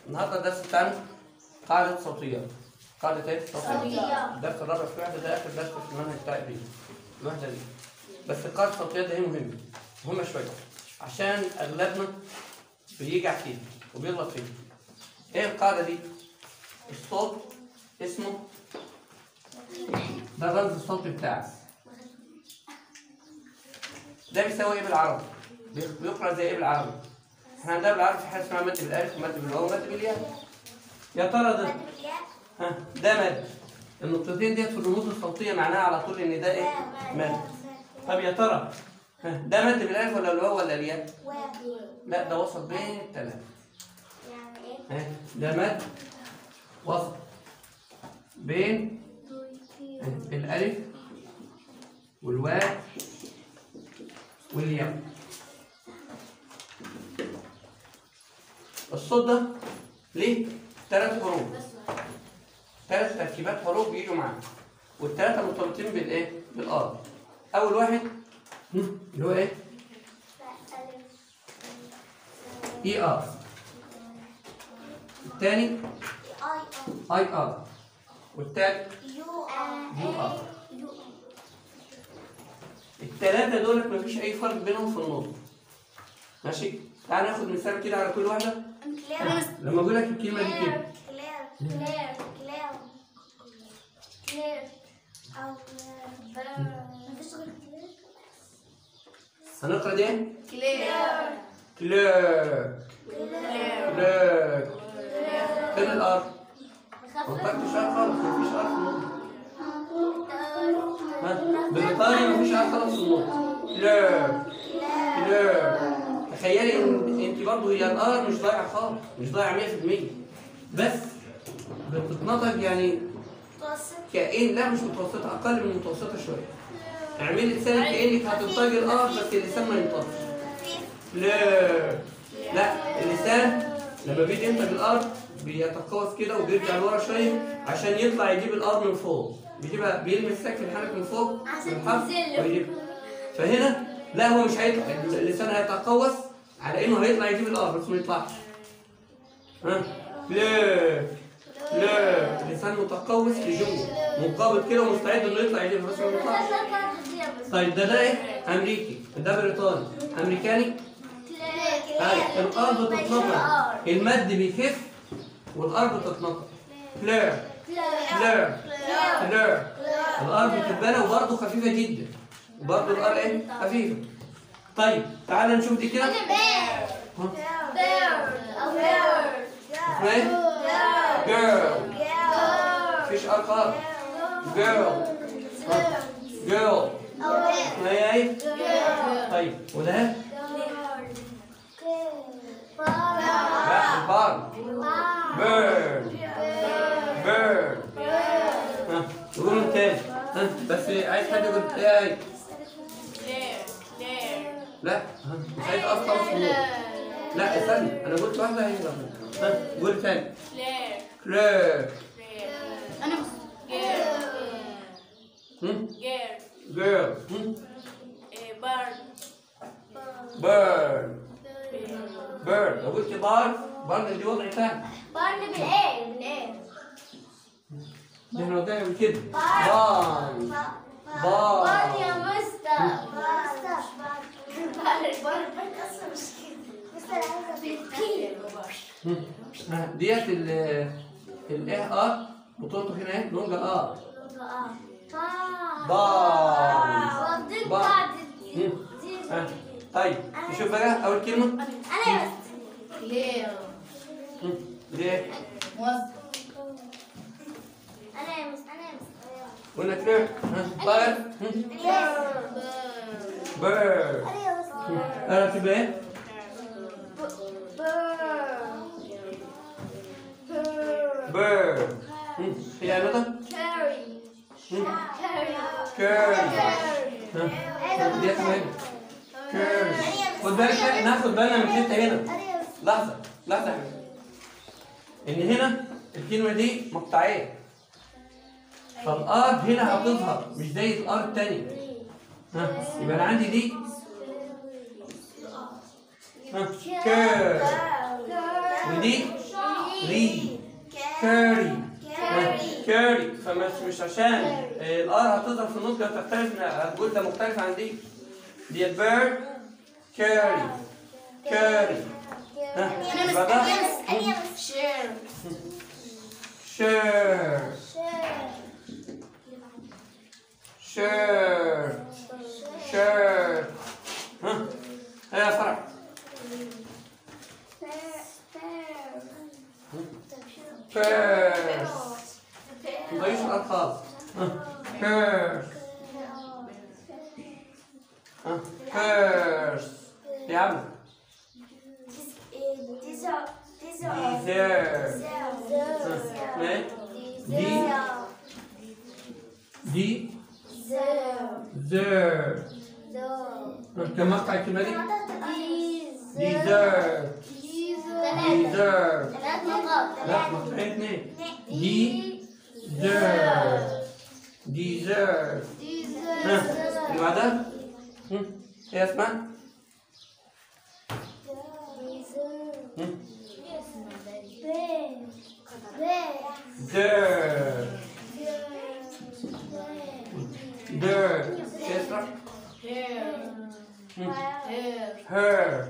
النهارده الدرس بتاعنا قاعدة صوتيات قاعدة ايه؟ صوتيات. الدرس الرابع في الوحدة ده آخر درس في المنهج بتاعي دي الوحدة دي بس قاعدة الصوتيات دي مهمة مهمة شوية عشان أغلبنا بيجع فيها وبيغلط فيها ايه القاعدة دي؟ الصوت اسمه ده الرمز الصوتي بتاعك ده بيساوي ايه بالعربي؟ بيق- بيقرا زي ايه بالعربي؟ احنا عندنا بالعربي في حاجه اسمها مد بالالف ومد بالواو ومد بالياء يا ترى ده ها ده مد النقطتين ديت في الرموز الصوتيه معناها على طول ان ده ايه؟ مد طب يا ترى ها ده مد بالالف ولا الواو ولا الياء؟ لا ده وسط بين الثلاثه ها ده مد وسط بين الالف والواو والياء الصوت ده ليه ثلاث حروف ثلاث تركيبات حروف بيجوا معانا والثلاثه مرتبطين بالايه بالار اول واحد هم، اللي هو ايه اي ار الثاني اي ار والثالث الثلاثه دول مفيش اي فرق بينهم في النطق ماشي تعال ناخد مثال كده على كل واحده لما اقول لك الكلمه دي كده هنقرا دي ايه كلير كلير فين الار ما فكرتش ار خالص مفيش ار في النطق ها بالايطالي مفيش ار خالص في النطق كلير كلير تخيلي ان انت برضه هي الار مش ضايعه خالص مش ضايعه 100% بس بتتنطق يعني كأن لا مش متوسطة أقل من المتوسطة شوية اعملي لسانك كأنك هتنطقي الآر بس اللسان ما ينطقش لا لا اللسان لما بيجي ينطق الآر بيتقوس كده وبيرجع لورا شوية عشان يطلع يجيب الآر من فوق بيجيبها بيلمس سقف الحنك من فوق عشان بالحرف تنزله. ويجيبها فهنا لا هو مش هيطلع اللسان هيتقوس على انه هيطلع يجيب الآر بس ما يطلعش ها لا لا اللسان متقوس لجوه منقبض كده ومستعد انه يطلع يجيب بس ما يطلعش طيب ده ده ايه؟ امريكي ده بريطاني امريكاني هاي الار بتتنطق المد بيخف والار بتتنطق كلير كلير كلير الار بتتبنى وبرضه خفيفه جدا وبرضه الار ايه؟ خفيفه طيب تعال نشوف دي كده ها؟ اسمها ايه؟ جيرل مفيش ار خالص جيرل جيرل اسمها ايه؟ طيب وده؟ لا البار بيرد بيرد ها قول من تاني ها بس عايز حد يقول ايه لا ها مش عايز اصلا في النور لا استنى انا قلت واحده هي ها قول تاني كلير هم جيرل هم بيرد بيرد لو قلت بار بار دي وضع ثاني ده احنا قلنا قبل كده بان بان هم. ها، ديت ال الايه ار بطولته هنا ايه لونجا ار هم. ها. طيب نشوف بقى اول كلمه هم. ليه قلنا كلير ها طاير هم. بيرد انا تبقى ايه بيرد هم. هي عمتها كيرل ها ديت مهم كيرل خد بالك بقى، ناخد بالنا من حته هنا لحظه لحظه يا حبيبي ان هنا الكلمه دي مقطعيه فالار هنا هتظهر مش زي الار التانية ها يبقى انا عندي دي ها كيرل ودي فمش مش عشان آه، الار هتظهر في النطق هتختلف هتقول ده مختلف عن دي دي بيرد كاري كاري ها يبقى ده شير شير شير شير ها ها يا فرح فيرس مضيش الألفاظ ها فيرس ها فيرس يا عم ديزير دي زير كم مقطع الكلمة دي؟ ديزير ديزير ثلاث نقاط لا مقطعين اثنين دي زير ديزير ها اللي بعدها؟ هم؟ ايه اسمها؟ هم؟ زير زير ايه اسمها؟ هم؟ هير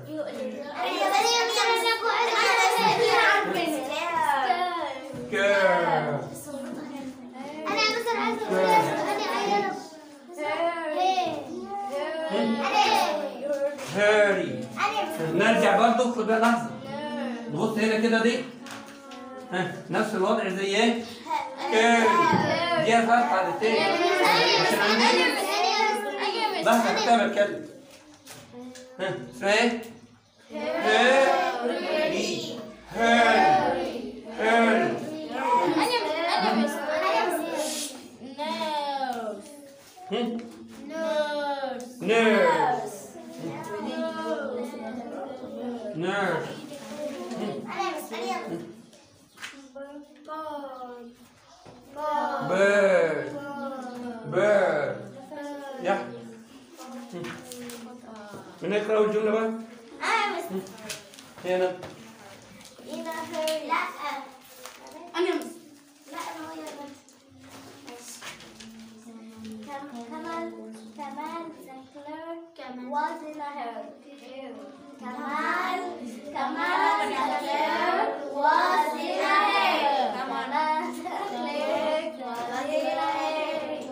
كير هيري نرجع برضه خد بقى لحظة نبص هنا كده دي ها نفس الوضع زي ايه؟ كيري دي فرق على التاني عشان عندي لحظة كتابة اتكلم ها اسمها ايه؟ هيري هيري هيري هم؟ نيرس نيرس بيرد بيرد يا هم. بنقرا أول جملة بقى هنا Was in a hair. Kamal, Kamal Zakir was in a hair. Kamal Zakir was in a hair.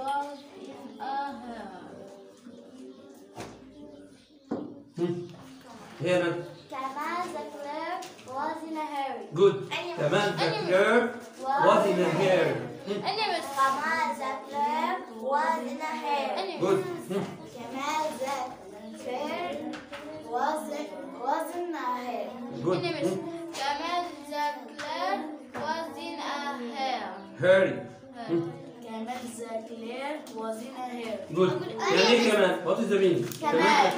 هم. هنا Kamal Zakir was in a hair. جود تمام the girl was in a hair هم. Kamal Zakir was in a hair. جود هم. Kamal Zakir was was in a hair. جود هم. Kamal Zakler was in a hair. هاري هم. Kamal Zakir was in a hair. جود يعني ايه كمان وات از ذا مين كمان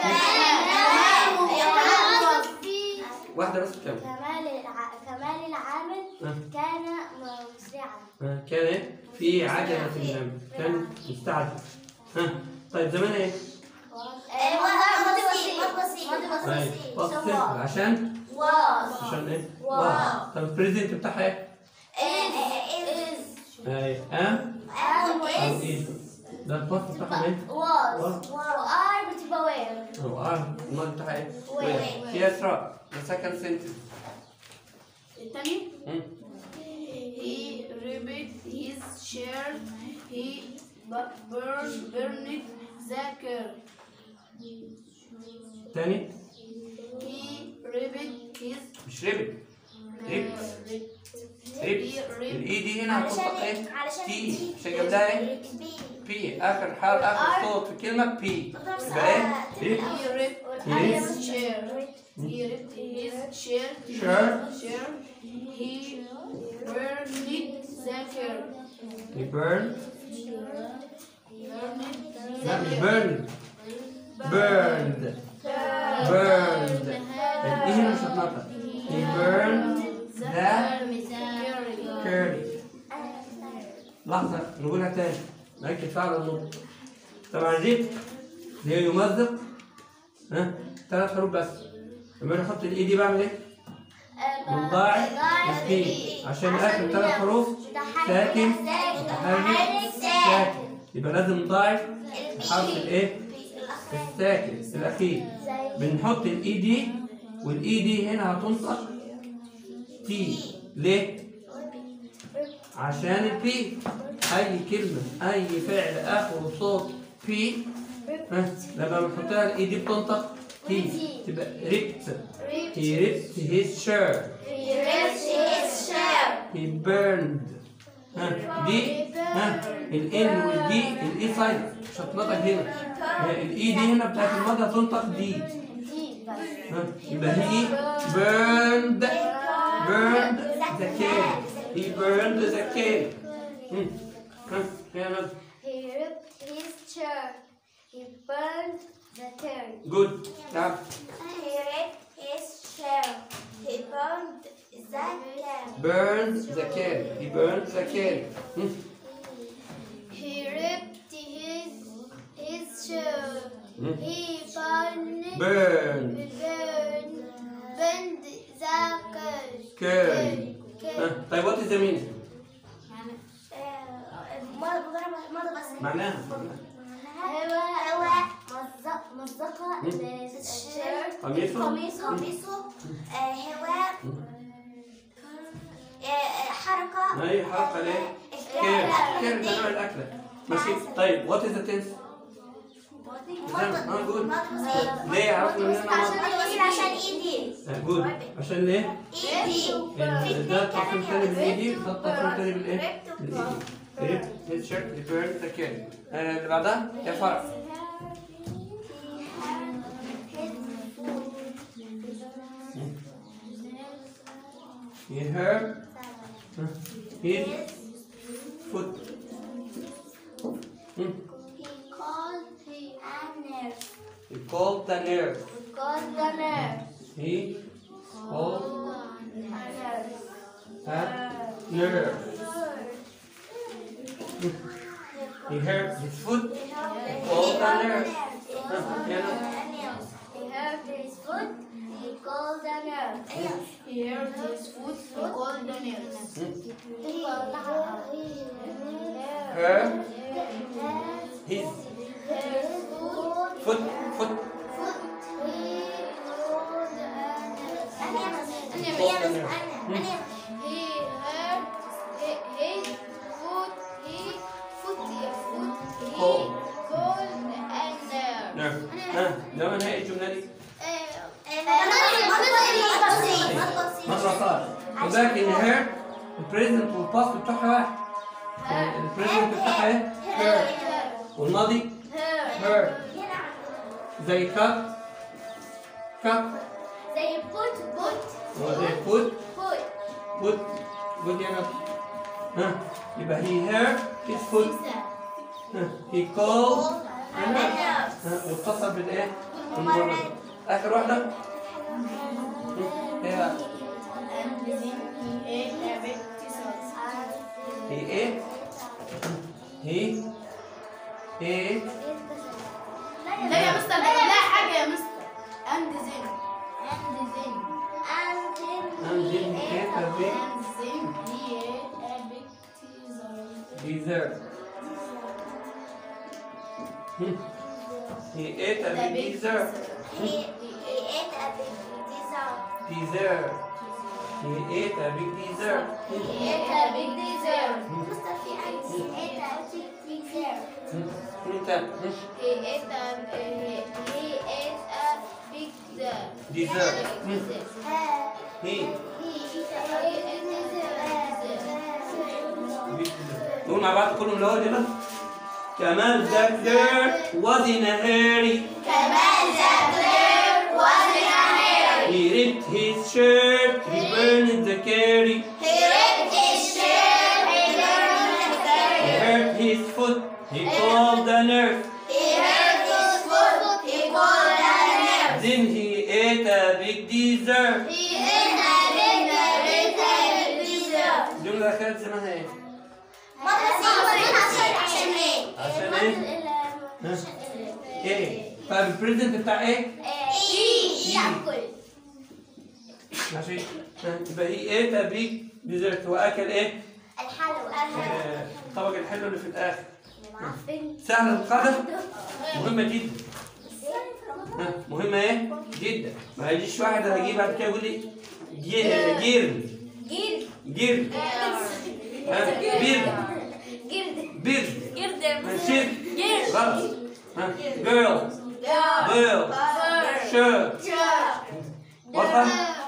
واحدة بس كمان كمال الع... كمال العامل ها. كان مسرعا ها، كان ايه في عجلة النمل كان مستعجل ها طيب زمان ايه ماضي بسيط ماضي طيب بسيط وقت صفر عشان was عشان ايه واو. واو. طب البريزنت بتاعها ايه is اي ام am او is ايه ده الباست بتاعها ايه was وار بتبقى where او ار الماضي بتاعها ايه وين. وين. يا اسراء the second sentence الثاني هم. He ripped his shirt. He bu- burned burned the car. تاني He ripped his مش ريبت ريبت ripped ريبت الاي دي هنا علشان هتنطق ايه ايه علشان تي مش هيجيب لها ايه بي اخر حرف اخر صوت في كلمه بي يبقى ايه ريبت He ripped Yes. his shirt. He ripped his shirt. Shirt. Shirt. He burned the car. يبرن Burned لا the مش car. بيرن بيرند بيرند الاي هنا مش هتنطق يبرن ذا كيري لحظة نقولها تاني ركز على النقطة طبعا دي اللي هي يمزق ها ثلاث حروف بس لما انا احط الاي دي بعمل ايه؟ بنضاعف البي عشان اخر ثلاث حروف ساكن متحرك ساكن يبقى لازم نضاعف حرف الايه الساكن الاخير بنحط الاي دي والاي دي هنا هتنطق تي ليه عشان البي اي كلمه اي فعل اخره صوت بي ها لما بنحطها الاي دي بتنطق تي تبقى ريبت he ripped his shirt He ripped his shirt. he burned ها دي ها الان والدي الاي سايد مش هتنطق هنا الاي دي هنا بتاعت الماضي هتنطق دي ها يبقى هي burned burned the cake he burned the cake هم. ها يا نادي He ripped his shirt. He burned the turn. good تعال He ripped his shirt. He burned the cake. burned the cake he burned the cake هم. He ripped his his shirt. Hmm. He burned burned burned burned the cake. cake ها طيب what is the meaning ماضي مضارع ماضي بسيط معناها هو هو مزق مزقة مم. الشيرت قميصه قميصه قميصه آه، هو آه، حركة اي حركه ليه كير الكلمة كير ده نوع الاكله ماشي طيب what is the tense اه جود ليه عرفنا ان انا عشان ايه عشان ايدي جود عشان ليه ايدي ال- ده التصميم الثاني بالايدي ده التصميم الثاني بالايه بالايدي ريب هيد شيرت ريبيرن ذا كير اللي بعدها يا فرع he hurt his foot Hmm. he called he nurse. he called the nurse He called the nurse. he called The nurse. a nurse he hurt his foot he called the nurse ها، يا ناس. He hurt his foot. He called the nurse. He hurt his foot. He called the nurse. He called her his her foot. foot foot He called the nurse Hmm. He hurt hi- his foot. He foot your foot. He Called. called a nurse. nurse ها ده ما نهاية الجملة دي مرة صار وذاك ان هير البريزنت والباست بتوعها واحد البريزنت بتاعها ايه؟ هير والماضي هير زي كات كات They put put وزي فوت put فوت فوت يعني ها يبقى هي هير هيز فوت ها هي كول ها واتصل بالايه؟ بالمرة اخر واحدة هي هي ايه؟ هي هي لا يا مستر لا حاجة يا مستر and then and then And then he ate a big and then he ate a big teaser. dessert. Hmm. He ate a big dessert. Dessert. He ate a big dessert. Hmm. He ate a big dessert. Hmm. Hmm. تاني. Hmm. He ate a he, he ate a big dessert. Dessert. Hmm. He big dessert. نقول مع بعض كلهم الأول يلا. كمال ذكر وزن هاري He ripped his shirt, he burned the carry, he hurt his foot, he called the nurse, then he ate a big dessert. الجملة الأخيرة اسمها إيه؟ عشان إيه؟ ها؟ إيه؟ طيب البريزنت بتاع إيه؟ يأكل ماشي ها، يبقى هي ايه تبريك ديزرت واكل ايه الحلوى آه، طبق الحلو اللي في الاخر معفن سهله القدر مهمه جدا ها، مهمه ايه جدا ما يجيش واحد هيجي بعد كده يقول لي جير جير جلد جير ها، بير جلد بير جلد ماشي غلط ها جيرل جيرل شير وصل